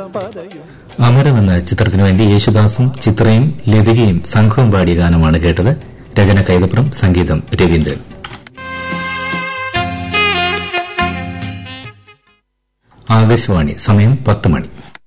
അമരം എന്ന ചിത്രത്തിനു വേണ്ടി യേശുദാസും ചിത്രയും ലതികയും സംഘവും പാടിയ ഗാനമാണ് കേട്ടത് രചന കൈതപ്രം സംഗീതം രവീന്ദ്രൻ ആകാശവാണി സമയം പത്ത് മണി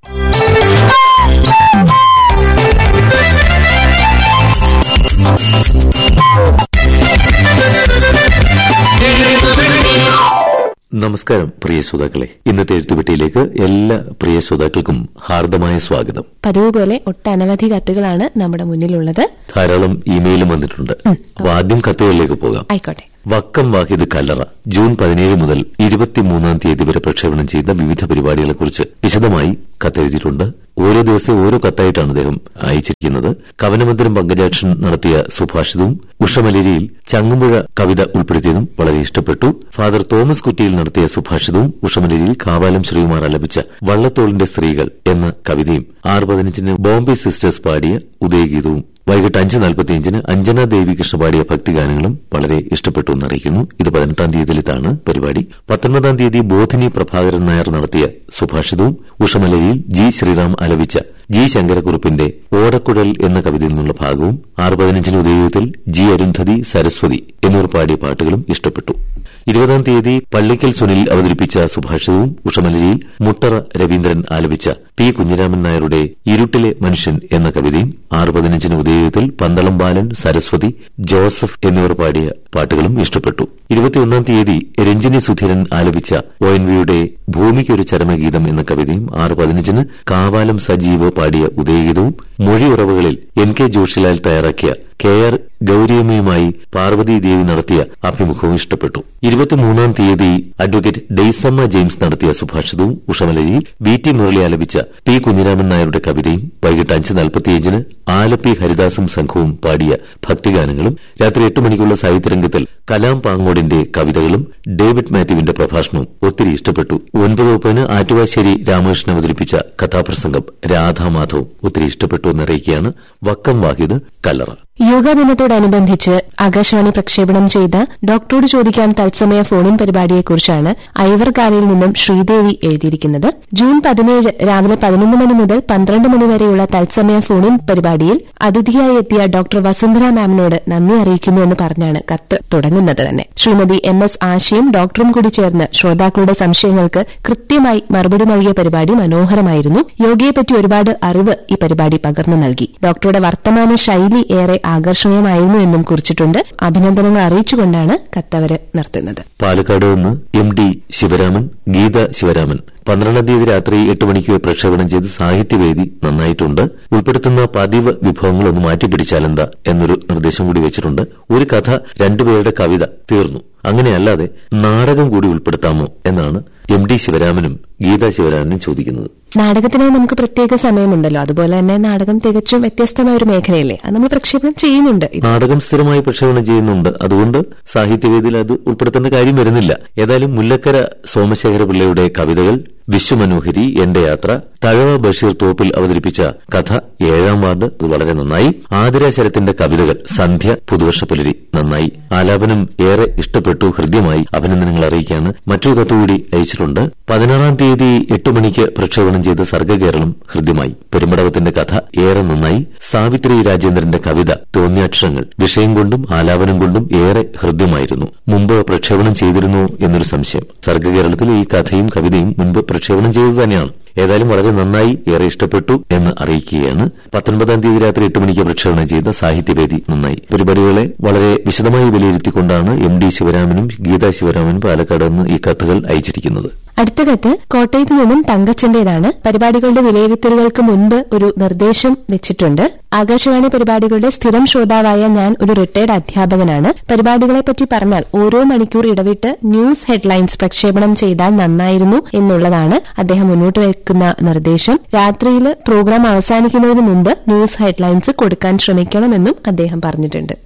നമസ്കാരം പ്രിയ ശ്രോതാക്കളെ ഇന്നത്തെ എഴുത്തുപെട്ടിയിലേക്ക് എല്ലാ പ്രിയ ശ്രോതാക്കൾക്കും ഹാർദമായ സ്വാഗതം പതിവ് പോലെ ഒട്ടനവധി കത്തുകളാണ് നമ്മുടെ മുന്നിലുള്ളത് ധാരാളം ഇമെയിലും വന്നിട്ടുണ്ട് അപ്പൊ ആദ്യം കത്തുകളിലേക്ക് പോകാം ആയിക്കോട്ടെ വക്കം വാഹിദ് കല്ലറ ജൂൺ പതിനേഴ് മുതൽ ഇരുപത്തിമൂന്നാം തീയതി വരെ പ്രക്ഷേപണം ചെയ്ത വിവിധ പരിപാടികളെക്കുറിച്ച് വിശദമായി കത്തെഴുതിയിട്ടുണ്ട് ഓരോ ദിവസത്തെ ഓരോ കത്തായിട്ടാണ് അദ്ദേഹം അയച്ചിരിക്കുന്നത് കവനമന്ദിരം പങ്കജാക്ഷൻ നടത്തിയ സുഭാഷിതവും ഉഷമലരിയിൽ ചങ്ങമ്പുഴ കവിത ഉൾപ്പെടുത്തിയതും വളരെ ഇഷ്ടപ്പെട്ടു ഫാദർ തോമസ് കുറ്റിയിൽ നടത്തിയ സുഭാഷിതവും ഉഷമലരിയിൽ കാവാലം ശ്രീകുമാർ ആലപിച്ച വള്ളത്തോളിന്റെ സ്ത്രീകൾ എന്ന കവിതയും ആറ് പതിനഞ്ചിന് ബോംബെ സിസ്റ്റേഴ്സ് പാടിയ ഉദയഗീതവും വൈകിട്ട് അഞ്ച് നാൽപ്പത്തിയഞ്ചിന് അഞ്ജന ദേവി കൃഷ്ണ പാടിയ ഭക്തിഗാനങ്ങളും വളരെ ഇഷ്ടപ്പെട്ടു എന്നറിയിക്കുന്നു ഇത് പതിനെട്ടാം തീയതിയിലാണ് പരിപാടി പത്തൊൻപതാം തീയതി ബോധിനി പ്രഭാകരൻ നായർ നടത്തിയ സുഭാഷിതവും ഉഷമലരിയിൽ ജി ശ്രീറാം ആലപിച്ച ജി ശങ്കരക്കുറുപ്പിന്റെ ഓടക്കുഴൽ എന്ന കവിതയിൽ നിന്നുള്ള ഭാഗവും ആറ് പതിനഞ്ചിന് ഉദയത്തിൽ ജി അരുന്ധതി സരസ്വതി എന്നിവർ പാടിയ പാട്ടുകളും ഇഷ്ടപ്പെട്ടു ഇരുപതാം തീയതി പള്ളിക്കൽ സുനിൽ അവതരിപ്പിച്ച സുഭാഷിതവും ഉഷമലരിയിൽ മുട്ടറ രവീന്ദ്രൻ ആലപിച്ച പി കുഞ്ഞിരാമൻ നായരുടെ ഇരുട്ടിലെ മനുഷ്യൻ എന്ന കവിതയും ആറ് പതിനഞ്ചിന് ഉദയത്തിൽ പന്തളം ബാലൻ സരസ്വതി ജോസഫ് എന്നിവർ പാടിയ പാട്ടുകളും ഇഷ്ടപ്പെട്ടു ഇരുപത്തിയൊന്നാം തീയതി രഞ്ജിനി സുധീരൻ ആലപിച്ച ഒ എൻ വിയുടെ ഭൂമിക്കൊരു ചരമഗീതം എന്ന കവിതയും ആറ് പതിനഞ്ചിന് കാവാലം സജീവ് പാടിയ ഉദയഗീതവും മൊഴിയുറവുകളിൽ എൻ കെ ജോഷിലാൽ തയ്യാറാക്കിയ കെ ആർ ഗൌരിയമ്മയുമായി പാർവതി ദേവി നടത്തിയ അഭിമുഖവും ഇഷ്ടപ്പെട്ടു ഇരുപത്തിമൂന്നാം തീയതി അഡ്വക്കേറ്റ് ഡെയ്സമ്മ ജെയിംസ് നടത്തിയ സുഭാഷിതവും ഉഷമലരിയിൽ വി ടി മുരളി ആലപിച്ച പി കുഞ്ഞിരാമൻ നായരുടെ കവിതയും വൈകിട്ട് അഞ്ച് നാൽപ്പത്തിയഞ്ചിന് ആലപ്പി ഹരിദാസും സംഘവും പാടിയ ഭക്തിഗാനങ്ങളും രാത്രി എട്ട് മണിക്കുള്ള സാഹിത്യരംഗത്തിൽ കലാം പാങ്ങോടിന്റെ കവിതകളും ഡേവിഡ് മാത്യുവിന്റെ പ്രഭാഷണവും ഒത്തിരി ഇഷ്ടപ്പെട്ടു ഒൻപത് മുപ്പതിന് ആറ്റുവാശ്ശേരി രാമകൃഷ്ണൻ അവതരിപ്പിച്ച കഥാപ്രസംഗം രാധാമാധവും ഒത്തിരി ഇഷ്ടപ്പെട്ടു എന്നറിയിക്കുകയാണ് വക്കം വാഹിദ് കല്ലറ യോഗാ ദിനത്തോടനുബന്ധിച്ച് ആകാശവാണി പ്രക്ഷേപണം ചെയ്ത ഡോക്ടറോട് ചോദിക്കാം തത്സമയ ഫോണിൻ പരിപാടിയെക്കുറിച്ചാണ് ഐവർകാലയിൽ നിന്നും ശ്രീദേവി എഴുതിയിരിക്കുന്നത് ജൂൺ പതിനേഴ് രാവിലെ പതിനൊന്ന് മണി മുതൽ പന്ത്രണ്ട് മണി വരെയുള്ള തത്സമയ ഫോണിൻ പരിപാടിയിൽ അതിഥിയായി എത്തിയ ഡോക്ടർ വസുന്ധര മാമിനോട് നന്ദി അറിയിക്കുന്നു എന്ന് പറഞ്ഞാണ് കത്ത് തുടങ്ങുന്നത് തന്നെ ശ്രീമതി എം എസ് ആശയും ഡോക്ടറും കൂടി ചേർന്ന് ശ്രോതാക്കളുടെ സംശയങ്ങൾക്ക് കൃത്യമായി മറുപടി നൽകിയ പരിപാടി മനോഹരമായിരുന്നു യോഗയെപ്പറ്റി ഒരുപാട് അറിവ് ഈ പരിപാടി പകർന്നു നൽകി ഡോക്ടറുടെ വർത്തമാന ശൈലി ഏറെ ആകർഷണീയമായിരുന്നു എന്നും കുറിച്ചിട്ടുണ്ട് അഭിനന്ദനങ്ങൾ അറിയിച്ചുകൊണ്ടാണ് കത്തവര് നിർത്തുന്നത് പാലക്കാട് നിന്ന് എം ഡി ശിവരാമൻ ഗീത ശിവരാമൻ പന്ത്രണ്ടാം തീയതി രാത്രി എട്ട് മണിക്ക് പ്രക്ഷേപണം ചെയ്ത് സാഹിത്യവേദി നന്നായിട്ടുണ്ട് ഉൾപ്പെടുത്തുന്ന പതിവ് വിഭവങ്ങൾ ഒന്ന് മാറ്റിപ്പിടിച്ചാലെന്താ എന്നൊരു നിർദ്ദേശം കൂടി വെച്ചിട്ടുണ്ട് ഒരു കഥ രണ്ടുപേരുടെ കവിത തീർന്നു അങ്ങനെയല്ലാതെ നാടകം കൂടി ഉൾപ്പെടുത്താമോ എന്നാണ് എം ഡി ശിവരാമനും ഗീതാ ശിവരാമനും ചോദിക്കുന്നത് നാടകത്തിനായി നമുക്ക് പ്രത്യേക സമയമുണ്ടല്ലോ അതുപോലെ തന്നെ നാടകം തികച്ചും വ്യത്യസ്തമായ ഒരു മേഖലയല്ലേ അത് നമ്മൾ പ്രക്ഷേപണം ചെയ്യുന്നുണ്ട് ഇത് നാടകം സ്ഥിരമായി പ്രക്ഷേപണം ചെയ്യുന്നുണ്ട് അതുകൊണ്ട് സാഹിത്യവേദിയിൽ അത് ഉൾപ്പെടുത്തേണ്ട കാര്യം വരുന്നില്ല ഏതായാലും മുല്ലക്കര സോമശേഖര പിള്ളയുടെ കവിതകൾ വിശ്വമനോഹരി എന്റെ യാത്ര തഴവ ബഷീർ തോപ്പിൽ അവതരിപ്പിച്ച കഥ ഏഴാം വാർഡ് ഇത് വളരെ നന്നായി ആതിര ശരത്തിന്റെ കവിതകൾ സന്ധ്യ പുതുവർഷ പുലരി നന്നായി ആലാപനം ഏറെ ഇഷ്ടപ്പെട്ടു ഹൃദ്യമായി അഭിനന്ദനങ്ങൾ അറിയിക്കാണ് മറ്റൊരു കത്തുകൂടി അയച്ചിട്ടുണ്ട് പതിനാറാം തീയതി എട്ട് മണിക്ക് പ്രക്ഷേപണം ചെയ്ത സർഗകേരളം ഹൃദ്യമായി പെരുമ്പടവത്തിന്റെ കഥ ഏറെ നന്നായി സാവിത്രി രാജേന്ദ്രന്റെ കവിത തോന്നിയാക്ഷരങ്ങൾ വിഷയം കൊണ്ടും ആലാപനം കൊണ്ടും ഏറെ ഹൃദ്യമായിരുന്നു മുമ്പ് പ്രക്ഷേപണം ചെയ്തിരുന്നു എന്നൊരു സംശയം സർഗകേരളത്തിൽ ഈ കഥയും കവിതയും മുൻപ് പ്രക്ഷേപണം ചെയ്തത് തന്നെയാണ് ഏതായാലും വളരെ നന്നായി ഏറെ ഇഷ്ടപ്പെട്ടു എന്ന് അറിയിക്കുകയാണ് പത്തൊൻപതാം തീയതി രാത്രി എട്ട് മണിക്ക് പ്രക്ഷേപണം ചെയ്ത സാഹിത്യവേദി നന്നായി പരിപാടികളെ വളരെ വിശദമായി വിലയിരുത്തിക്കൊണ്ടാണ് എം ഡി ശിവരാമനും ഗീതാ ശിവരാമനും പാലക്കാട് നിന്ന് ഈ കത്തുകൾ അയച്ചിരിക്കുന്നത് അടുത്ത കത്ത് കോട്ടയത്ത് നിന്നും തങ്കച്ചന്റേതാണ് പരിപാടികളുടെ വിലയിരുത്തലുകൾക്ക് മുൻപ് ഒരു നിർദ്ദേശം വെച്ചിട്ടുണ്ട് ആകാശവാണി പരിപാടികളുടെ സ്ഥിരം ശ്രോതാവായ ഞാൻ ഒരു റിട്ടയർഡ് അധ്യാപകനാണ് പരിപാടികളെപ്പറ്റി പറഞ്ഞാൽ ഓരോ മണിക്കൂർ ഇടവിട്ട് ന്യൂസ് ഹെഡ്ലൈൻസ് പ്രക്ഷേപണം ചെയ്താൽ നന്നായിരുന്നു എന്നുള്ളതാണ് അദ്ദേഹം മുന്നോട്ട് വെക്കുന്ന നിർദ്ദേശം രാത്രിയിൽ പ്രോഗ്രാം അവസാനിക്കുന്നതിന് മുമ്പ് ന്യൂസ് ഹെഡ്ലൈൻസ് കൊടുക്കാൻ ശ്രമിക്കണമെന്നും അദ്ദേഹം പറഞ്ഞിട്ടുണ്ട്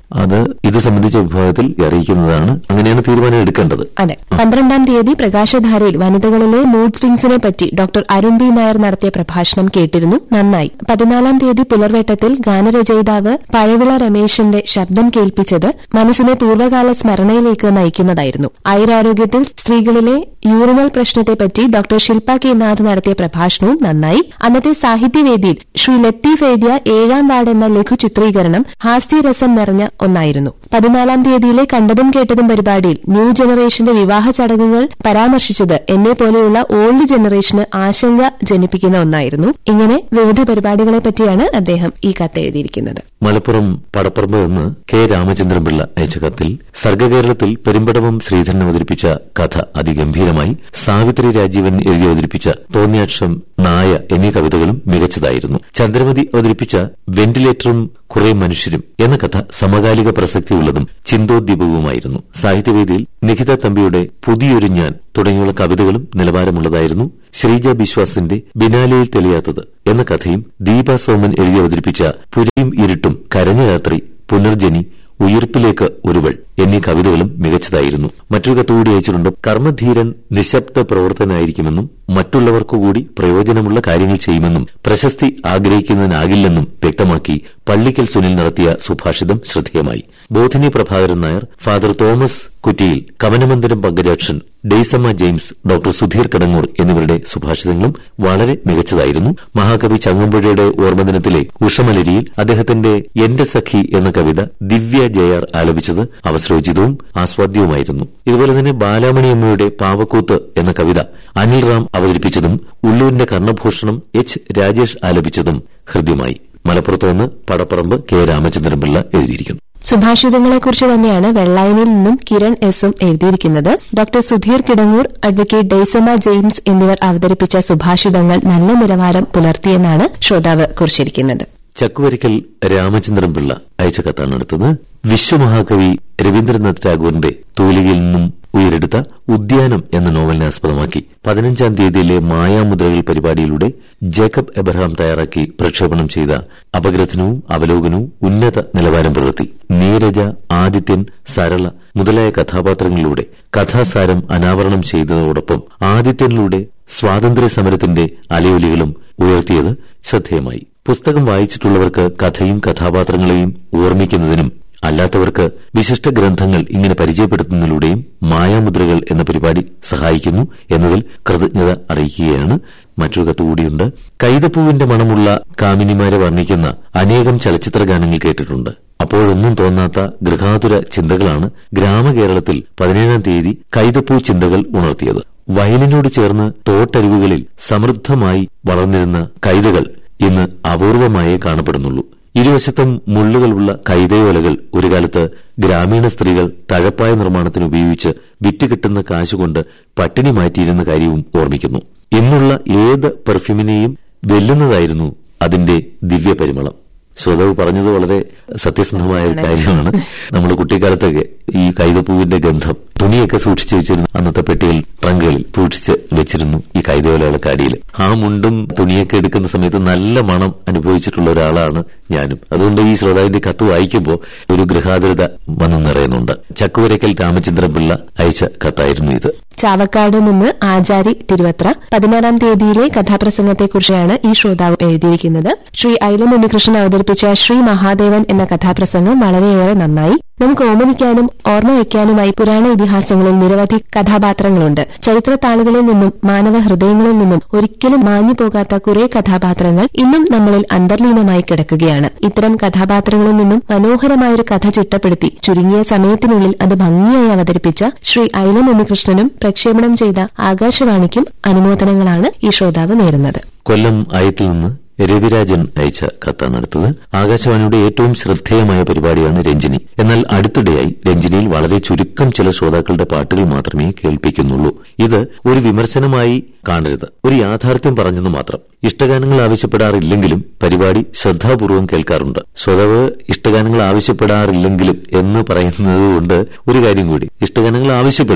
അത് ഇത് സംബന്ധിച്ച വിഭാഗത്തിൽ അറിയിക്കുന്നതാണ് അങ്ങനെയാണ് തീരുമാനം എടുക്കേണ്ടത് അതെ പന്ത്രണ്ടാം തീയതി പ്രകാശധാരയിൽ വനിതകളിലെ മൂഡ് സ്വിങ്സിനെ പറ്റി ഡോക്ടർ അരുൺ ബി നായർ നടത്തിയ പ്രഭാഷണം കേട്ടിരുന്നു നന്നായി പതിനാലാം തീയതി പുലർവേട്ടത്തിൽ ഗാനരചയിതാവ് പഴവിള രമേശിന്റെ ശബ്ദം കേൾപ്പിച്ചത് മനസ്സിനെ പൂർവ്വകാല സ്മരണയിലേക്ക് നയിക്കുന്നതായിരുന്നു ആയുരാരോഗ്യത്തിൽ സ്ത്രീകളിലെ യൂറിനൽ പ്രശ്നത്തെപ്പറ്റി ഡോക്ടർ ശില്പ കെ നാഥ് നടത്തിയ പ്രഭാഷണവും നന്നായി അന്നത്തെ സാഹിത്യവേദിയിൽ ശ്രീ ലത്തീഫ് എഴുതിയ ഏഴാം വാർഡ് എന്ന ലഘു ചിത്രീകരണം ഹാസ്യരസം നിറഞ്ഞ ഒന്നായിരുന്നു പതിനാലാം തീയതിയിലെ കണ്ടതും കേട്ടതും പരിപാടിയിൽ ന്യൂ ജനറേഷന്റെ വിവാഹ ചടങ്ങുകൾ പരാമർശിച്ചത് എന്നെ പോലെയുള്ള ഓൾഡ് ജനറേഷന് ആശങ്ക ജനിപ്പിക്കുന്ന ഒന്നായിരുന്നു ഇങ്ങനെ വിവിധ പരിപാടികളെ പറ്റിയാണ് അദ്ദേഹം ഈ കത്ത് എഴുതിയിരിക്കുന്നത് മലപ്പുറം പടപ്പറമ്പ് എന്ന് കെ രാമചന്ദ്രൻപിള്ള അയച്ച കത്തിൽ സർഗകേരളത്തിൽ പെരുമ്പടവം ശ്രീധരൻ അവതരിപ്പിച്ച കഥ അതിഗംഭീരമായി സാവിത്രി രാജീവൻ എഴുതി അവതരിപ്പിച്ച തോന്നിയാക്ഷം നായ എന്നീ കവിതകളും മികച്ചതായിരുന്നു ചന്ദ്രമതി അവതരിപ്പിച്ച വെന്റിലേറ്ററും കുറെ മനുഷ്യരും എന്ന കഥ സമകാലിക പ്രസക്തിയുള്ളതും ചിന്തോദ്ദീപകവുമായിരുന്നു സാഹിത്യവേദിയിൽ നിഖിത തമ്പിയുടെ പുതിയൊരു ഞാൻ തുടങ്ങിയുള്ള കവിതകളും നിലവാരമുള്ളതായിരുന്നു ശ്രീജ ബിശ്വാസിന്റെ ബിനാലയിൽ തെളിയാത്തത് എന്ന കഥയും ദീപ സോമൻ എഴുതി അവതരിപ്പിച്ച പുരിയും ഇരുട്ടും കരഞ്ഞ രാത്രി പുനർജനി ഉയിർപ്പിലേക്ക് ഒരുവൾ എന്നീ കവിതകളും മികച്ചതായിരുന്നു മറ്റൊരു കത്തുകൂടി അയച്ചിട്ടുണ്ട് കർമ്മധീരൻ നിശബ്ദ പ്രവർത്തനായിരിക്കുമെന്നും മറ്റുള്ളവർക്കുകൂടി പ്രയോജനമുള്ള കാര്യങ്ങൾ ചെയ്യുമെന്നും പ്രശസ്തി ആഗ്രഹിക്കുന്നതിനാകില്ലെന്നും വ്യക്തമാക്കി പള്ളിക്കൽ സുനിൽ നടത്തിയ സുഭാഷിതം ശ്രദ്ധേയമായി ബോധിനി പ്രഭാകരൻ നായർ ഫാദർ തോമസ് കുറ്റിയിൽ കവനമന്ദിരം പങ്കജാക്ഷൻ ഡെയ്സമ്മ ജെയിംസ് ഡോക്ടർ സുധീർ കടങ്ങൂർ എന്നിവരുടെ സുഭാഷിതങ്ങളും വളരെ മികച്ചതായിരുന്നു മഹാകവി ചങ്ങമ്പുഴയുടെ ഓർമ്മദിനത്തിലെ ഉഷമലരിയിൽ അദ്ദേഹത്തിന്റെ എന്റെ സഖി എന്ന കവിത ദിവ്യ ജയാർ ആലപിച്ചത് അവസരോചിതവും ആസ്വാദ്യവുമായിരുന്നു ഇതുപോലെ തന്നെ ബാലാമണിയമ്മയുടെ പാവക്കൂത്ത് എന്ന കവിത അനിൽ റാം അവതരിപ്പിച്ചതും ഉള്ളൂരിന്റെ കർണഭൂഷണം എച്ച് രാജേഷ് ആലപിച്ചതും ഹൃദ്യമായി മലപ്പുറത്തുനിന്ന് പടപ്പറമ്പ് കെ രാമചന്ദ്രൻപിള്ള എഴുതിയിരിക്കുന്നു സുഭാഷിതങ്ങളെക്കുറിച്ച് തന്നെയാണ് വെള്ളായനിൽ നിന്നും കിരൺ എസും എഴുതിയിരിക്കുന്നത് ഡോക്ടർ സുധീർ കിടങ്ങൂർ അഡ്വക്കേറ്റ് ഡെയ്സമ ജെയിംസ് എന്നിവർ അവതരിപ്പിച്ച സുഭാഷിതങ്ങൾ നല്ല നിലവാരം പുലർത്തിയെന്നാണ് ശ്രോതാവ് കുറിച്ചിരിക്കുന്നത് ചക്കുവരിക്കൽ രാമചന്ദ്രൻപിള്ള അയച്ച കത്താണ് അടുത്തത് വിശ്വമഹാകവി രവീന്ദ്രനാഥ് ടാഗോറിന്റെ തൂലികയിൽ നിന്നും ഉയരെടുത്ത ഉദ്യാനം എന്ന നോവലിനെ ആസ്പദമാക്കി പതിനഞ്ചാം തീയതിയിലെ മായാമുദ്രകൾ പരിപാടിയിലൂടെ ജേക്കബ് എബ്രഹാം തയ്യാറാക്കി പ്രക്ഷേപണം ചെയ്ത അപഗ്രഥനവും അവലോകനവും ഉന്നത നിലവാരം പുലർത്തി നീരജ ആദിത്യൻ സരള മുതലായ കഥാപാത്രങ്ങളിലൂടെ കഥാസാരം അനാവരണം ചെയ്തതോടൊപ്പം ആദിത്യനിലൂടെ സ്വാതന്ത്ര്യ സമരത്തിന്റെ അലയൊലികളും ഉയർത്തിയത് ശ്രദ്ധേയമായി പുസ്തകം വായിച്ചിട്ടുള്ളവർക്ക് കഥയും കഥാപാത്രങ്ങളെയും ഓർമ്മിക്കുന്നതിനും അല്ലാത്തവർക്ക് വിശിഷ്ട ഗ്രന്ഥങ്ങൾ ഇങ്ങനെ പരിചയപ്പെടുത്തുന്നതിലൂടെയും മായാമുദ്രകൾ എന്ന പരിപാടി സഹായിക്കുന്നു എന്നതിൽ കൃതജ്ഞത അറിയിക്കുകയാണ് മറ്റൊരു കത്തുകൂടിയുണ്ട് കൈതപ്പൂവിന്റെ മണമുള്ള കാമിനിമാരെ വർണ്ണിക്കുന്ന അനേകം ചലച്ചിത്ര ഗാനങ്ങൾ കേട്ടിട്ടുണ്ട് അപ്പോഴൊന്നും തോന്നാത്ത ഗൃഹാതുര ചിന്തകളാണ് ഗ്രാമകേരളത്തിൽ പതിനേഴാം തീയതി കൈതപ്പൂ ചിന്തകൾ ഉണർത്തിയത് വയലിനോട് ചേർന്ന് തോട്ടരുവികളിൽ സമൃദ്ധമായി വളർന്നിരുന്ന കൈതകൾ ഇന്ന് അപൂർവമായേ കാണപ്പെടുന്നുള്ളൂ ഇരുവശത്തും മുള്ളുകളുള്ള കൈതയോലകൾ ഒരു കാലത്ത് ഗ്രാമീണ സ്ത്രീകൾ തഴപ്പായ നിർമ്മാണത്തിന് ഉപയോഗിച്ച് വിറ്റ് കിട്ടുന്ന കാശുകൊണ്ട് പട്ടിണി മാറ്റിയിരുന്ന കാര്യവും ഓർമ്മിക്കുന്നു ഇന്നുള്ള ഏത് പെർഫ്യൂമിനെയും വെല്ലുന്നതായിരുന്നു അതിന്റെ ദിവ്യ പരിമളം ശ്രോതാവ് പറഞ്ഞത് വളരെ സത്യസന്ധമായ ഒരു കാര്യമാണ് നമ്മൾ കുട്ടിക്കാലത്തൊക്കെ ഈ കൈതപ്പൂവിന്റെ ഗന്ധം തുണിയൊക്കെ സൂക്ഷിച്ചു വെച്ചിരുന്നു അന്നത്തെ പെട്ടികൾ ട്രങ്കുകളിൽ സൂക്ഷിച്ച് വെച്ചിരുന്നു ഈ കൈതയോലകളൊക്കെ അടിയിൽ ആ മുണ്ടും തുണിയൊക്കെ എടുക്കുന്ന സമയത്ത് നല്ല മണം അനുഭവിച്ചിട്ടുള്ള ഒരാളാണ് ഞാനും അതുകൊണ്ട് ഈ ശ്രോതാവിന്റെ കത്ത് വായിക്കുമ്പോൾ ഒരു ഗൃഹാതുരത വന്നു നിറയുന്നുണ്ട് ചക്കുവരക്കൽ രാമചന്ദ്രൻ പിള്ള അയച്ച കത്തായിരുന്നു ഇത് ചാവക്കാട് നിന്ന് ആചാരി തിരുവത്ര പതിനാറാം തീയതിയിലെ കഥാപ്രസംഗത്തെക്കുറിച്ചാണ് ഈ ശ്രോതാവ് എഴുതിയിരിക്കുന്നത് ശ്രീ ഐലം ഉണ്ണികൃഷ്ണൻ അവതരിപ്പിച്ച ശ്രീ മഹാദേവൻ എന്ന കഥാപ്രസംഗം വളരെയേറെ നന്നായി നമുക്ക് ഓമനിക്കാനും ഓർമ്മ വയ്ക്കാനുമായി പുരാണ ഇതിഹാസങ്ങളിൽ നിരവധി കഥാപാത്രങ്ങളുണ്ട് ചരിത്ര താളുകളിൽ നിന്നും മാനവ ഹൃദയങ്ങളിൽ നിന്നും ഒരിക്കലും മാഞ്ഞു പോകാത്ത കുറെ കഥാപാത്രങ്ങൾ ഇന്നും നമ്മളിൽ അന്തർലീനമായി കിടക്കുകയാണ് ഇത്തരം കഥാപാത്രങ്ങളിൽ നിന്നും മനോഹരമായൊരു കഥ ചിട്ടപ്പെടുത്തി ചുരുങ്ങിയ സമയത്തിനുള്ളിൽ അത് ഭംഗിയായി അവതരിപ്പിച്ച ശ്രീ ഐലം ഉണ്ണികൃഷ്ണനും പ്രക്ഷേപണം ചെയ്ത ആകാശവാണിക്കും അനുമോദനങ്ങളാണ് ഈ ശ്രോതാവ് നേരുന്നത് കൊല്ലം അയത്തിൽ നിന്ന് രവിരാജൻ അയച്ച കത്താണ് അടുത്തത് ആകാശവാണിയുടെ ഏറ്റവും ശ്രദ്ധേയമായ പരിപാടിയാണ് രഞ്ജിനി എന്നാൽ അടുത്തിടെയായി രഞ്ജിനിയിൽ വളരെ ചുരുക്കം ചില ശ്രോതാക്കളുടെ പാട്ടുകൾ മാത്രമേ കേൾപ്പിക്കുന്നുള്ളൂ ഇത് ഒരു വിമർശനമായി കാണരുത് ഒരു യാഥാർത്ഥ്യം പറഞ്ഞെന്ന് മാത്രം ഇഷ്ടഗാനങ്ങൾ ആവശ്യപ്പെടാറില്ലെങ്കിലും പരിപാടി ശ്രദ്ധാപൂർവം കേൾക്കാറുണ്ട് ശ്രോതാവ് ഇഷ്ടഗാനങ്ങൾ ആവശ്യപ്പെടാറില്ലെങ്കിലും എന്ന് പറയുന്നത് കൊണ്ട് ഒരു കാര്യം കൂടി ഇഷ്ടഗാനങ്ങൾ ആവശ്യപ്പെടുക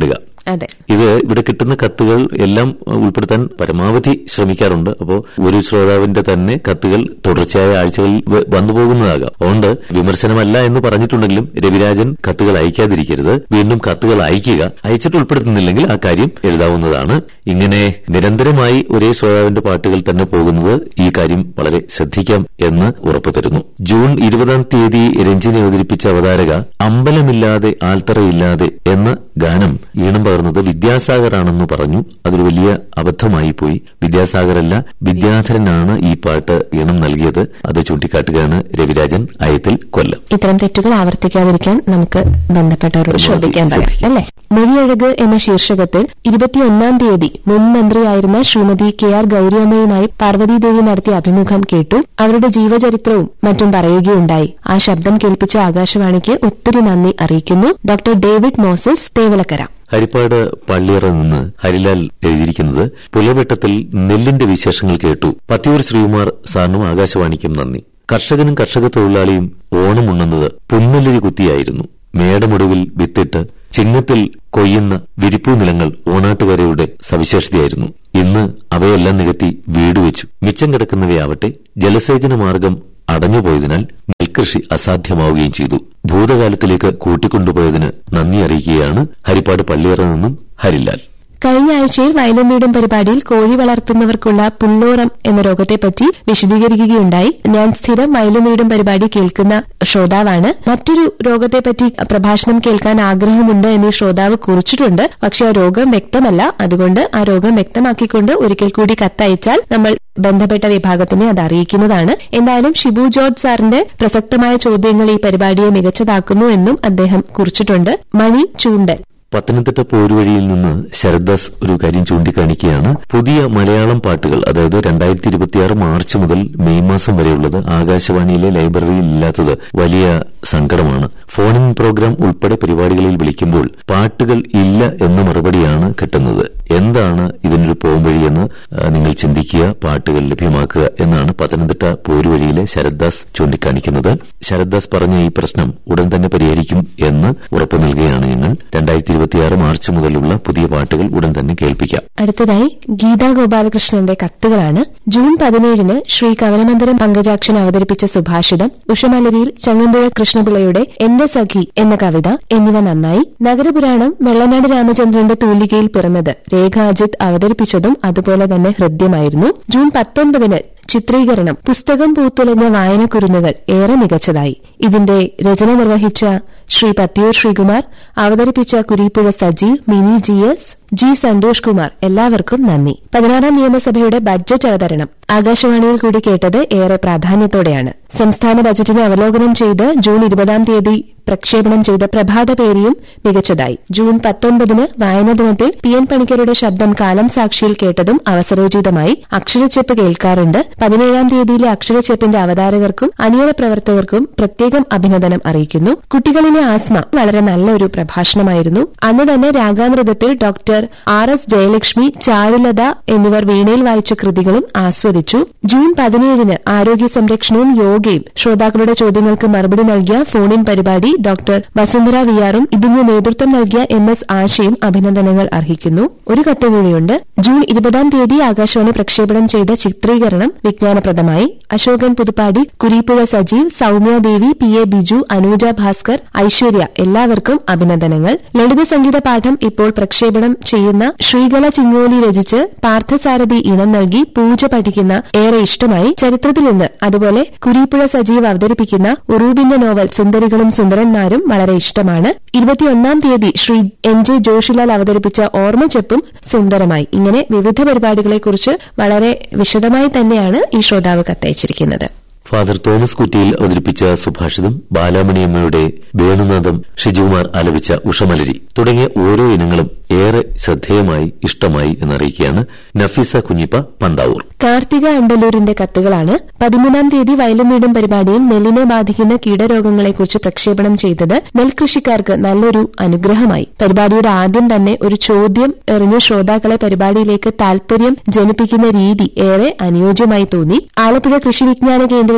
അതെ ഇത് ഇവിടെ കിട്ടുന്ന കത്തുകൾ എല്ലാം ഉൾപ്പെടുത്താൻ പരമാവധി ശ്രമിക്കാറുണ്ട് അപ്പോൾ ഒരു ശ്രോതാവിന്റെ തന്നെ കത്തുകൾ തുടർച്ചയായ ആഴ്ചകളിൽ വ- വന്നു പോകുന്നതാകാം അതുകൊണ്ട് വിമർശനമല്ല എന്ന് പറഞ്ഞിട്ടുണ്ടെങ്കിലും രവിരാജൻ കത്തുകൾ അയക്കാതിരിക്കരുത് വീണ്ടും കത്തുകൾ അയക്കുക അയച്ചിട്ട് ഉൾപ്പെടുത്തുന്നില്ലെങ്കിൽ ആ കാര്യം എഴുതാവുന്നതാണ് ഇങ്ങനെ നിരന്തരമായി ഒരേ ശ്രോതാവിന്റെ പാട്ടുകൾ തന്നെ പോകുന്നത് ഈ കാര്യം വളരെ ശ്രദ്ധിക്കാം എന്ന് ഉറപ്പു തരുന്നു ജൂൺ ഇരുപതാം തീയതി രഞ്ജിനി അവതരിപ്പിച്ച അവതാരക അമ്പലമില്ലാതെ ആൽത്തറയില്ലാതെ എന്ന ഗാനം ഈണം പകർന്നത് വിദ്യാസാഗറാണെന്ന് പറഞ്ഞു അതൊരു വലിയ അബദ്ധമായി പോയി വിദ്യാസാഗറല്ല വിദ്യാധരനാണ് ഈ പാട്ട് ഈണം നൽകിയത് അത് ചൂണ്ടിക്കാട്ടുകയാണ് രവിരാജൻ അയത്തിൽ കൊല്ലം ഇത്തരം തെറ്റുകൾ ആവർത്തിക്കാതിരിക്കാൻ നമുക്ക് ബന്ധപ്പെട്ടവരോട് ശ്രദ്ധിക്കാൻ പറയാം ശ്രദ്ധിക്കാം. അല്ലെ മൊഴിയഴക് എന്ന ശീർഷകത്തിൽ ഇരുപത്തിയൊന്നാം തീയതി മുൻ മന്ത്രിയായിരുന്ന ശ്രീമതി കെ ആർ ഗൌരിയമ്മയുമായി പാർവതീദേവി നടത്തിയ അഭിമുഖം കേട്ടു അവരുടെ ജീവചരിത്രവും മറ്റും പറയുകയുണ്ടായി ആ ശബ്ദം കേൾപ്പിച്ച ആകാശവാണിക്ക് ഒത്തിരി നന്ദി അറിയിക്കുന്നു ഡോക്ടർ ഡേവിഡ് മോസസ് തേവലക്കര ഹരിപ്പാട് പള്ളിയറ നിന്ന് ഹരിലാൽ എഴുതിയിരിക്കുന്നത് പുലവെട്ടത്തിൽ നെല്ലിന്റെ വിശേഷങ്ങൾ കേട്ടു പത്തിയൂർ ശ്രീകുമാർ സാറിനും ആകാശവാണിക്കും നന്ദി കർഷകനും കർഷക തൊഴിലാളിയും ഓണം ഉണ്ണുന്നത് പുന്നല്ലരി കുത്തിയായിരുന്നു മേടമൊടുവിൽ വിത്തിട്ട് ചിങ്ങത്തിൽ കൊയ്യുന്ന വിരിപ്പു നിലങ്ങൾ ഓണാട്ടുകരയുടെ സവിശേഷതയായിരുന്നു ഇന്ന് അവയെല്ലാം നികത്തി വീട് വെച്ചു മിച്ചം കിടക്കുന്നവയാവട്ടെ ജലസേചന മാർഗം അടഞ്ഞുപോയതിനാൽ നെൽകൃഷി അസാധ്യമാവുകയും ചെയ്തു ഭൂതകാലത്തിലേക്ക് കൂട്ടിക്കൊണ്ടുപോയതിന് നന്ദി അറിയിക്കുകയാണ് ഹരിപ്പാട് പള്ളിയറ നിന്നും ഹരിലാൽ കഴിഞ്ഞ ആഴ്ചയിൽ വയലും വീടും പരിപാടിയിൽ കോഴി വളർത്തുന്നവർക്കുള്ള പുള്ളോറം എന്ന രോഗത്തെപ്പറ്റി വിശദീകരിക്കുകയുണ്ടായി ഞാൻ സ്ഥിരം വയലും വീടും പരിപാടി കേൾക്കുന്ന ശ്രോതാവാണ് മറ്റൊരു രോഗത്തെപ്പറ്റി പ്രഭാഷണം കേൾക്കാൻ ആഗ്രഹമുണ്ട് എന്ന് ഈ ശ്രോതാവ് കുറിച്ചിട്ടുണ്ട് പക്ഷെ ആ രോഗം വ്യക്തമല്ല അതുകൊണ്ട് ആ രോഗം വ്യക്തമാക്കിക്കൊണ്ട് ഒരിക്കൽ കൂടി കത്തയച്ചാൽ നമ്മൾ ബന്ധപ്പെട്ട വിഭാഗത്തിനെ അത് അറിയിക്കുന്നതാണ് എന്തായാലും ഷിബു ജോർജ് സാറിന്റെ പ്രസക്തമായ ചോദ്യങ്ങൾ ഈ പരിപാടിയെ മികച്ചതാക്കുന്നു എന്നും അദ്ദേഹം കുറിച്ചിട്ടുണ്ട് മണി ചൂണ്ടൽ പത്തനംതിട്ട പോരുവഴിയിൽ നിന്ന് ശരദാസ് ഒരു കാര്യം ചൂണ്ടിക്കാണിക്കുകയാണ് പുതിയ മലയാളം പാട്ടുകൾ അതായത് രണ്ടായിരത്തി ഇരുപത്തിയാറ് മാർച്ച് മുതൽ മെയ് മാസം വരെയുള്ളത് ആകാശവാണിയിലെ ലൈബ്രറിയിൽ ഇല്ലാത്തത് വലിയ സങ്കടമാണ് ഫോണിൻ പ്രോഗ്രാം ഉൾപ്പെടെ പരിപാടികളിൽ വിളിക്കുമ്പോൾ പാട്ടുകൾ ഇല്ല എന്ന മറുപടിയാണ് കിട്ടുന്നത് എന്താണ് ഇതിനൊരു പോംവഴിയെന്ന് ആ, നിങ്ങൾ ചിന്തിക്കുക പാട്ടുകൾ ലഭ്യമാക്കുക എന്നാണ് പത്തനംതിട്ട പോരുവഴിയിലെ ശരദാസ് ചൂണ്ടിക്കാണിക്കുന്നത് ശരദാസ് പറഞ്ഞ ഈ പ്രശ്നം ഉടൻ തന്നെ പരിഹരിക്കും എന്ന് ഉറപ്പു നൽകുകയാണ് ഞങ്ങൾ രണ്ടായിരത്തി ഇരുപത്തിയാറ് മാർച്ച് മുതലുള്ള പുതിയ പാട്ടുകൾ ഉടൻ തന്നെ കേൾപ്പിക്കാം അടുത്തതായി ഗീതാ ഗോപാലകൃഷ്ണന്റെ കത്തുകളാണ് ജൂൺ പതിനേഴിന് ശ്രീ കവനമന്ദിരം പങ്കജാക്ഷൻ അവതരിപ്പിച്ച സുഭാഷിതം ഉഷമലരിയിൽ ചങ്ങമ്പുഴ കൃഷ്ണപിള്ളയുടെ എന്റെ സഖി എന്ന കവിത എന്നിവ നന്നായി നഗരപുരാണം വെള്ളനാട് രാമചന്ദ്രന്റെ തൂലികയിൽ പിറന്നത് രേഖ അജിത് അവതരിപ്പിച്ചതും അതുപോലെ തന്നെ ഹൃദ്യമായിരുന്നു ജൂൺ പത്തൊൻപതിന് ചിത്രീകരണം പുസ്തകം പൂത്തുലഞ്ഞ വായനക്കുരുന്നുകൾ ഏറെ മികച്ചതായി ഇതിന്റെ രചന നിർവഹിച്ച ശ്രീ പത്തിയൂർ ശ്രീകുമാർ അവതരിപ്പിച്ച Kureepuzha Sajeev Mini G S G Santhosh Kumar എല്ലാവർക്കും നന്ദി പതിനാറാം നിയമസഭയുടെ ബഡ്ജറ്റ് അവതരണം ആകാശവാണിയിൽ കൂടി കേട്ടത് ഏറെ പ്രാധാന്യത്തോടെയാണ് സംസ്ഥാന ബജറ്റിനെ അവലോകനം ചെയ്ത് ജൂൺ ഇരുപതാം തീയതി പ്രക്ഷേപണം ചെയ്ത പ്രഭാത പേരിയും മികച്ചതായി ജൂൺ പത്തൊൻപതിന് വായന ദിനത്തിൽ പി എൻ പണിക്കരുടെ ശബ്ദം കാലം സാക്ഷിയിൽ കേട്ടതും അവസരോചിതമായി അക്ഷരച്ചെപ്പ് കേൾക്കാറുണ്ട് പതിനേഴാം തീയതിയിലെ അക്ഷരച്ചെപ്പിന്റെ അവതാരകർക്കും അണിയറ പ്രവർത്തകർക്കും പ്രത്യേകം അഭിനന്ദനം അറിയിക്കുന്നു കുട്ടികളിലെ ആസ്മ വളരെ നല്ലൊരു പ്രഭാഷണമായിരുന്നു അന്ന് തന്നെ രാഗാമൃതത്തിൽ doctor R S Jayalakshmi Charulatha എന്നിവർ വീണയിൽ വായിച്ച കൃതികളും ആസ്വദിച്ചു ജൂൺ പതിനേഴിന് ആരോഗ്യ സംരക്ഷണവും യോഗയും ശ്രോതാക്കളുടെ ചോദ്യങ്ങൾക്ക് മറുപടി നൽകിയ ഫോൺ ഇൻ പരിപാടി ഡോക്ടർ വസുന്ധര വിയാറും ഇതിന് നേതൃത്വം നൽകിയ എം എസ് ആശയും അഭിനന്ദനങ്ങൾ അർഹിക്കുന്നു ഒരു കത്ത് കൂടിയുണ്ട് ജൂൺ ഇരുപതാം തീയതി ആകാശവാണി പ്രക്ഷേപണം ചെയ്ത ചിത്രീകരണം വിജ്ഞാനപ്രദമായി അശോകൻ പുതുപ്പാടി കുരീപ്പുഴ സജീവ് സൌമ്യ ദേവി പി എ ബിജു അനൂജ ഭാസ്കർ ഐശ്വര്യ എല്ലാവർക്കും അഭിനന്ദനങ്ങൾ ലളിത സംഗീത പാഠം ഇപ്പോൾ പ്രക്ഷേപണം ചെയ്യുന്ന ശ്രീകല ചിങ്ങോലി രചിച്ച് പാർത്ഥസാരഥി ഇണം നൽകി പൂജ പഠിക്കുന്ന ഏറെ ഇഷ്ടമായി ചരിത്രത്തിൽ നിന്ന് അതുപോലെ കുരീപ്പുഴ സജീവ് അവതരിപ്പിക്കുന്ന ഉറൂബിന്റെ നോവൽ സുന്ദരികളും സുന്ദരന്മാരും വളരെ ഇഷ്ടമാണ് ഇരുപത്തിയൊന്നാം തീയതി ശ്രീ എൻ ജെ ജോഷിലാൽ അവതരിപ്പിച്ച ഓർമ്മച്ചെപ്പും സുന്ദരമായി ഇങ്ങനെ വിവിധ പരിപാടികളെക്കുറിച്ച് വളരെ വിശദമായി തന്നെയാണ് ഈ ശ്രോതാവ് കത്തയച്ചിരിക്കുന്നത് ഫാദർ തോമസ് കുറ്റിയിൽ അവതരിപ്പിച്ച സുഭാഷിതം ബാലാമണിയമ്മയുടെ വേണുനാഥം ഷിജുകുമാർ ആലപിച്ച ഉഷമലരി തുടങ്ങിയ ഓരോ ഇനങ്ങളും ഏറെ ശ്രദ്ധേയമായി ഇഷ്ടമായി എന്നറിയിക്കുകയാണ് നഫീസ കുഞ്ഞിപ്പ പന്താവൂർ കാർത്തിക അണ്ടലൂരിന്റെ കത്തുകളാണ് പതിമൂന്നാം തീയതി വയലും വീടും പരിപാടിയിൽ നെല്ലിനെ ബാധിക്കുന്ന കീടരോഗങ്ങളെക്കുറിച്ച് പ്രക്ഷേപണം ചെയ്തത് നെൽകൃഷിക്കാർക്ക് നല്ലൊരു അനുഗ്രഹമായി പരിപാടിയുടെ ആദ്യം തന്നെ ഒരു ചോദ്യം എറിഞ്ഞ് ശ്രോതാക്കളെ പരിപാടിയിലേക്ക് താൽപര്യം ജനിപ്പിക്കുന്ന രീതി ഏറെ അനുയോജ്യമായി തോന്നി ആലപ്പുഴ കൃഷി വിജ്ഞാന കേന്ദ്രത്തിൽ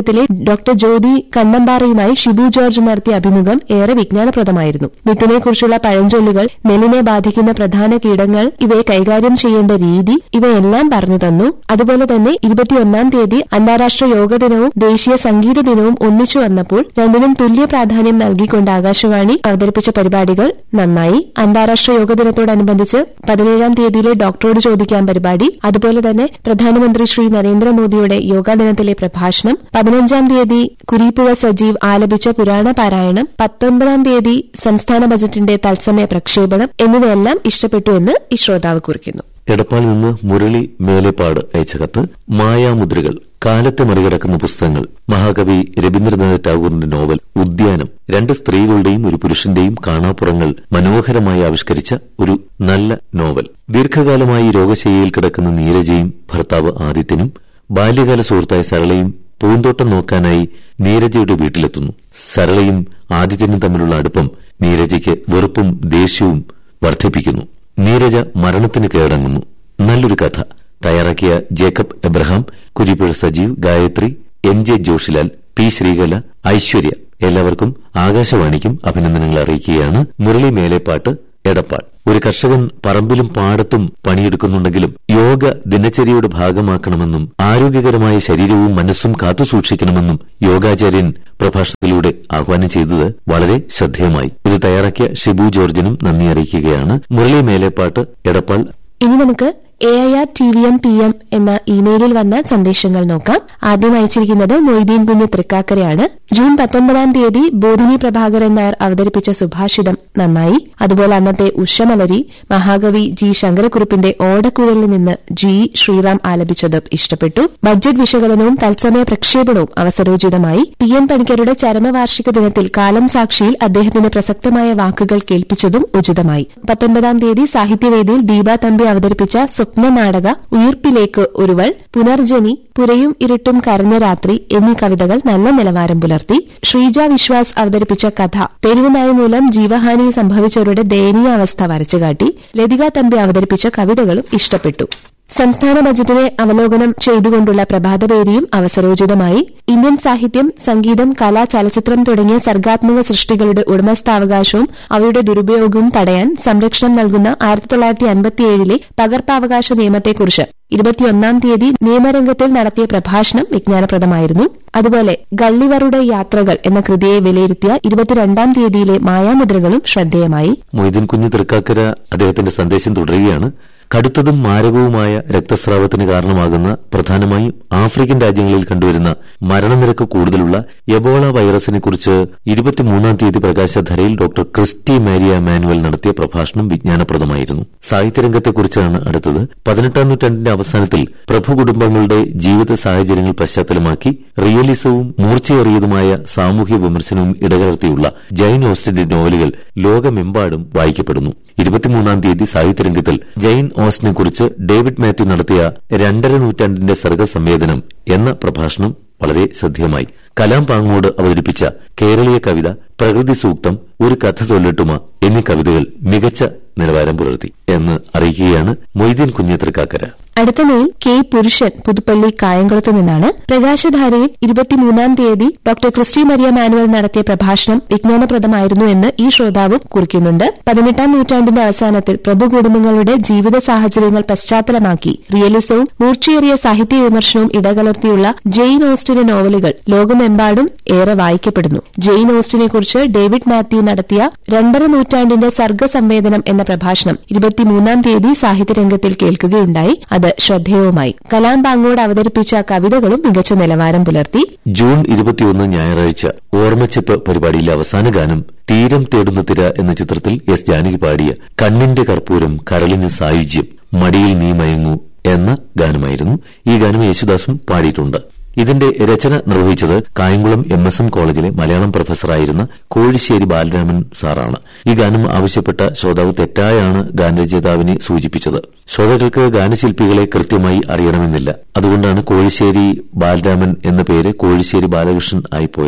ദിനത്തിലെ ഡോക്ടർ ജ്യോതി കണ്ണമ്പാറയുമായി ഷിബു ജോർജ് നടത്തിയ അഭിമുഖം ഏറെ വിജ്ഞാനപ്രദമായിരുന്നു വിത്തിനെക്കുറിച്ചുള്ള പഴഞ്ചൊല്ലുകൾ നെല്ലിനെ ബാധിക്കുന്ന പ്രധാന കീടങ്ങൾ ഇവയെ കൈകാര്യം ചെയ്യേണ്ട രീതി ഇവയെല്ലാം പറഞ്ഞു തന്നു അതുപോലെ തന്നെ ഇരുപത്തിയൊന്നാം തീയതി അന്താരാഷ്ട്ര യോഗ ദിനവും ദേശീയ സംഗീത ദിനവും ഒന്നിച്ചു വന്നപ്പോൾ രണ്ടിനും തുല്യ പ്രാധാന്യം നൽകിക്കൊണ്ട് ആകാശവാണി അവതരിപ്പിച്ച പരിപാടികൾ നന്നായി അന്താരാഷ്ട്ര യോഗ ദിനത്തോടനുബന്ധിച്ച് പതിനേഴാം തീയതിയിലെ ഡോക്ടറോട് ചോദിക്കാൻ പരിപാടി അതുപോലെ തന്നെ പ്രധാനമന്ത്രി ശ്രീ നരേന്ദ്രമോദിയുടെ യോഗാ ദിനത്തിലെ പ്രഭാഷണം പതിനഞ്ചാം തീയതി കുരീപ്പുഴ സജീവ് ആലപിച്ച പുരാണ പാരായണം പത്തൊൻപതാം തീയതി സംസ്ഥാന ബജറ്റിന്റെ തത്സമയ പ്രക്ഷേപണം എന്നിവയെല്ലാം ഇഷ്ടപ്പെട്ടു എന്ന് ഈ ശ്രോതാവ് കുറിക്കുന്നു എടപ്പാളിൽ നിന്ന് മുരളി മേലേപ്പാട് അയച്ച കത്ത് മായാമുദ്രകൾ കാലത്തെ മറികടക്കുന്ന പുസ്തകങ്ങൾ മഹാകവി രവീന്ദ്രനാഥ് ടാഗോറിന്റെ നോവൽ ഉദ്യാനം രണ്ട് സ്ത്രീകളുടെയും ഒരു പുരുഷന്റെയും കാണാപ്പുറങ്ങൾ മനോഹരമായി ആവിഷ്കരിച്ച ഒരു നല്ല നോവൽ ദീർഘകാലമായി രോഗശയ്യയിൽ കിടക്കുന്ന നീരജയും ഭർത്താവ് ആദിത്യനും ബാല്യകാല സുഹൃത്തായ സരളയും പൂന്തോട്ടം നോക്കാനായി നീരജയുടെ വീട്ടിലെത്തുന്നു സരളയും ആദിത്യനും തമ്മിലുള്ള അടുപ്പം നീരജയ്ക്ക് വെറുപ്പും ദേഷ്യവും വർദ്ധിപ്പിക്കുന്നു നീരജ മരണത്തിന് കീഴടങ്ങുന്നു നല്ലൊരു കഥ തയ്യാറാക്കിയ Jacob Abraham Kurippuzha Sajeev Gayathri N J Joshilal P Sreekala Aishwarya എല്ലാവർക്കും ആകാശവാണിക്കും അഭിനന്ദനങ്ങൾ അറിയിക്കുകയാണ് മുരളി മേലേപ്പാട്ട് എടപ്പാൾ ഒരു കർഷകൻ പറമ്പിലും പാടത്തും പണിയെടുക്കുന്നുണ്ടെങ്കിലും യോഗ ദിനചര്യയുടെ ഭാഗമാക്കണമെന്നും ആരോഗ്യകരമായ ശരീരവും മനസ്സും കാത്തുസൂക്ഷിക്കണമെന്നും യോഗാചാര്യൻ പ്രഭാഷണത്തിലൂടെ ആഹ്വാനം ചെയ്തത് വളരെ ശ്രദ്ധേയമായി ഇത് തയ്യാറാക്കിയ ഷിബു ജോർജിനും നന്ദി അറിയിക്കുകയാണ് മുരളി മേലേപ്പാട്ട് എടപ്പാൾ ഇനി നമുക്ക് A I R T V M P M എന്ന ഇമെയിലിൽ വന്ന സന്ദേശങ്ങൾ നോക്കാം ആദ്യം അയച്ചിരിക്കുന്നത് മൊയ്തീൻ കുഞ്ഞ് തൃക്കാക്കരയാണ് ജൂൺ പത്തൊൻപതാം തീയതി ബോധിനി പ്രഭാകരൻ നായർ അവതരിപ്പിച്ച സുഭാഷിതം നന്നായി അതുപോലെ അന്നത്തെ ഉഷമലരി മഹാകവി ജി ശങ്കരക്കുറുപ്പിന്റെ ഓടക്കുഴലിൽ നിന്ന് ജി ശ്രീറാം ആലപിച്ചത് ഇഷ്ടപ്പെട്ടു ബഡ്ജറ്റ് വിശകലനവും തത്സമയ പ്രക്ഷേപണവും അവസരോചിതമായി പി എൻ പണിക്കരുടെ ചരമവാർഷിക ദിനത്തിൽ കാലം സാക്ഷിയിൽ അദ്ദേഹത്തിന്റെ പ്രസക്തമായ വാക്കുകൾ കേൾപ്പിച്ചതും ഉചിതമായി പത്തൊൻപതാം തീയതി സാഹിത്യവേദിയിൽ ദീപ തമ്പി അവതരിപ്പിച്ച സ്വപ്ന നാടക ഉയിർപ്പിലേക്ക് ഒരുവൾ പുനർജനി പുരയും ഇരുട്ടും കരഞ്ഞ രാത്രി എന്നീ കവിതകൾ നല്ല നിലവാരം പുലർത്തി ശ്രീജ വിശ്വാസ് അവതരിപ്പിച്ച കഥ തെരുവുനായ മൂലം ജീവഹാനി സംഭവിച്ചവരുടെ ദയനീയാവസ്ഥ വരച്ചുകാട്ടി ലതിക തമ്പി അവതരിപ്പിച്ച കവിതകളും ഇഷ്ടപ്പെട്ടു സംസ്ഥാന ബജറ്റിനെ അവലോകനം ചെയ്തുകൊണ്ടുള്ള പ്രഭാതപേരിയും അവസരോചിതമായി ഇന്ത്യൻ സാഹിത്യം സംഗീതം കല ചലച്ചിത്രം തുടങ്ങിയ സർഗാത്മക സൃഷ്ടികളുടെ ഉടമസ്ഥാവകാശവും അവയുടെ ദുരുപയോഗവും തടയാൻ സംരക്ഷണം നൽകുന്ന ആയിരത്തി തൊള്ളായിരത്തി അൻപത്തിയേഴിലെ പകർപ്പവകാശ നിയമത്തെക്കുറിച്ച് ഇരുപത്തിയൊന്നാം തീയതി നിയമരംഗത്തിൽ നടത്തിയ പ്രഭാഷണം വിജ്ഞാനപ്രദമായിരുന്നു അതുപോലെ ഗള്ളിവറുടെ യാത്രകൾ എന്ന കൃതിയെ വിലയിരുത്തിയ ഇരുപത്തിരണ്ടാം തീയതിയിലെ മായാമുദ്രകളും ശ്രദ്ധേയമായി മൊയ്തീൻ കുഞ്ഞ് തൃക്കാക്കര അദ്ദേഹത്തിന്റെ സന്ദേശം തുടരുകയാണ് കടുത്തതും മാരകവുമായ രക്തസ്രാവത്തിന് കാരണമാകുന്ന പ്രധാനമായും ആഫ്രിക്കൻ രാജ്യങ്ങളിൽ കണ്ടുവരുന്ന മരണനിരക്ക് കൂടുതലുള്ള എബോള വൈറസിനെ കുറിച്ച് ഇരുപത്തിമൂന്നാം തീയതി പ്രകാശധരയിൽ ഡോക്ടർ ക്രിസ്റ്റി മാരിയ മാനുവൽ നടത്തിയ പ്രഭാഷണം വിജ്ഞാനപ്രദമായിരുന്നു സാഹിത്യരംഗത്തെക്കുറിച്ചാണ് അടുത്തത് പതിനെട്ടാം നൂറ്റാണ്ടിന്റെ അവസാനത്തിൽ പ്രഭു കുടുംബങ്ങളുടെ ജീവിത സാഹചര്യങ്ങൾ പശ്ചാത്തലമാക്കി റിയലിസവും മൂർച്ചയേറിയതുമായ സാമൂഹ്യ വിമർശനവും ഇടകലർത്തിയുള്ള ജൈൻ ഓസ്റ്റിന്റെ നോവലുകൾ ലോകമെമ്പാടും വായിക്കപ്പെടുന്നു ഇരുപത്തിമൂന്നാം തീയതി സാഹിത്യരംഗത്തിൽ ജൈൻ ഓസ്റ്റിനെ കുറിച്ച് ഡേവിഡ് മാത്യു നടത്തിയ രണ്ടര നൂറ്റാണ്ടിന്റെ സർഗസംവേദനം എന്ന പ്രഭാഷണം വളരെ ശ്രദ്ധേയമായി കലാം പാങ്ങോട് അവതരിപ്പിച്ച കേരളീയ കവിത പ്രകൃതി സൂക്തം ഒരു കഥ ചൊല്ലട്ടുമ എന്നീ കവിതകൾ മികച്ച നിലവാരം പുലർത്തി എന്ന് അറിയിക്കുകയാണ് മൊയ്തീൻ കുഞ്ഞിത്രക്കാക്കര അടുത്ത മെയിൽ കെ പുരുഷൻ പുതുപ്പള്ളി കായംകുളത്തു നിന്നാണ് പ്രകാശധാരയിൽ ഇരുപത്തിമൂന്നാം തീയതി ഡോക്ടർ ക്രിസ്റ്റി മരിയ മാനുവൽ നടത്തിയ പ്രഭാഷണം വിജ്ഞാനപ്രദമായിരുന്നു എന്ന് ഈ ശ്രോതാവും കുറിക്കുന്നുണ്ട് പതിനെട്ടാം നൂറ്റാണ്ടിന്റെ അവസാനത്തിൽ പ്രഭു കുടുംബങ്ങളുടെ ജീവിത സാഹചര്യങ്ങൾ പശ്ചാത്തലമാക്കി റിയലിസവും മൂർച്ചയേറിയ സാഹിത്യ വിമർശനവും ഇടകലർത്തിയുള്ള ജെയിൻ ഓസ്റ്റിന്റെ നോവലുകൾ ലോകമെമ്പാടും ഏറെ വായിക്കപ്പെടുന്നു ജെയിൻ ഓസ്റ്റിനെ കുറിച്ച് ഡേവിഡ് മാത്യു നടത്തിയ രണ്ടര നൂറ്റാണ്ടിന്റെ സർഗസംവേദനം എന്ന പ്രഭാഷണം ഇരുപത്തിമൂന്നാം തീയതി സാഹിത്യരംഗത്തിൽ കേൾക്കുകയുണ്ടായി അത് ശ്രദ്ധേയവുമായി കലാം പാങ്ങോട് അവതരിപ്പിച്ച കവിതകളും മികച്ച നിലവാരം പുലർത്തി ജൂൺ ഇരുപത്തിയൊന്ന് ഞായറാഴ്ച ഓർമ്മച്ചെപ്പ് പരിപാടിയിലെ അവസാന ഗാനം തീരം തേടുന്ന തിര എന്ന ചിത്രത്തിൽ എസ് ജാനകി പാടിയ കണ്ണിന്റെ കർപ്പൂരം കരളിന് സായുജ്യം മടിയിൽ നീ മയങ്ങൂ എന്ന ഗാനമായിരുന്നു ഈ ഗാനം യേശുദാസും പാടിയിട്ടുണ്ട് ഇതിന്റെ രചന നിർവഹിച്ചത് കായംകുളം എം എസ് എം കോളേജിലെ മലയാളം പ്രൊഫസറായിരുന്ന കോഴിശ്ശേരി ബാലരാമൻ സാറാണ് ഈ ഗാനം ആവശ്യപ്പെട്ട ശ്രോതാവ് തെറ്റായാണ് ഗാനരചയിതാവിനെ സൂചിപ്പിച്ചത് ശ്രോതാക്കൾക്ക് ഗാനശില്പികളെ കൃത്യമായി അറിയണമെന്നില്ല അതുകൊണ്ടാണ് കോഴിശ്ശേരി ബാലരാമൻ എന്ന പേര് കോഴിശ്ശേരി ബാലകൃഷ്ണൻ ആയിപ്പോയത്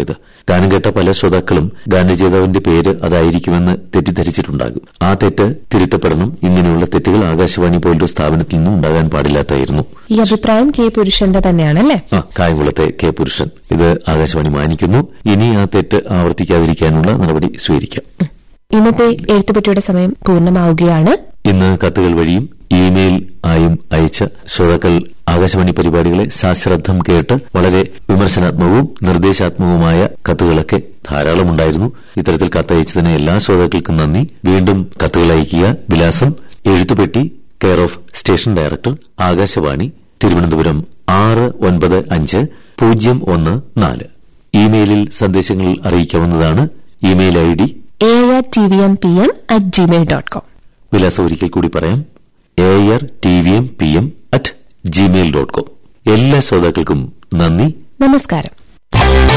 ഗാനം കേട്ട പല ശ്രോതാക്കളും ഗാനരചയിതാവിന്റെ പേര് അതായിരിക്കുമെന്ന് തെറ്റിദ്ധരിച്ചിട്ടുണ്ടാകും ആ തെറ്റ് തിരുത്തപ്പെടണം ഇങ്ങനെയുള്ള തെറ്റുകൾ ആകാശവാണി പോലൊരു സ്ഥാപനത്തിൽ നിന്നും ഉണ്ടാകാൻ പാടില്ലാത്തായിരുന്നു ഈ അഭിപ്രായം കെ പുരുഷന്റെ തന്നെയാണല്ലേ ആ കായംകുളത്തെ കെ പുരുഷൻ ഇത് ആകാശവാണി മാനിക്കുന്നു ഇനി ആ തെറ്റ് ആവർത്തിക്കാതിരിക്കാനുള്ള നടപടി സ്വീകരിക്കാം ഇന്നത്തെ എഴുത്തുപെട്ടിയുടെ സമയം പൂർണ്ണമാവുകയാണ് ഇന്ന് കത്തുകൾ വഴിയും ഇമെയിൽ ആയും അയച്ച ശ്രോതാക്കൾ ആകാശവാണി പരിപാടികളെ സാശ്രദ്ധം കേട്ട് വളരെ വിമർശനാത്മകവും നിർദ്ദേശാത്മകവുമായ കത്തുകളൊക്കെ ധാരാളമുണ്ടായിരുന്നു ഇത്തരത്തിൽ കത്തയച്ചതിന് എല്ലാ ശ്രോതാക്കൾക്കും നന്ദി വീണ്ടും കത്തുകൾ അയക്കുക വിലാസം എഴുത്തുപെട്ടി care of station director Akashvani Thiruvananthapuram ആറ് ഒൻപത് അഞ്ച് പൂജ്യം ഒന്ന് നാല് ഇമെയിലിൽ സന്ദേശങ്ങൾ അറിയിക്കാവുന്നതാണ് email I D A R T V M P M at Gmail dot com വിലാസം ഒരിക്കൽ കൂടി പറയാം A R T V M P M at Gmail dot com എല്ലാ ശ്രോതാക്കൾക്കും നന്ദി നമസ്കാരം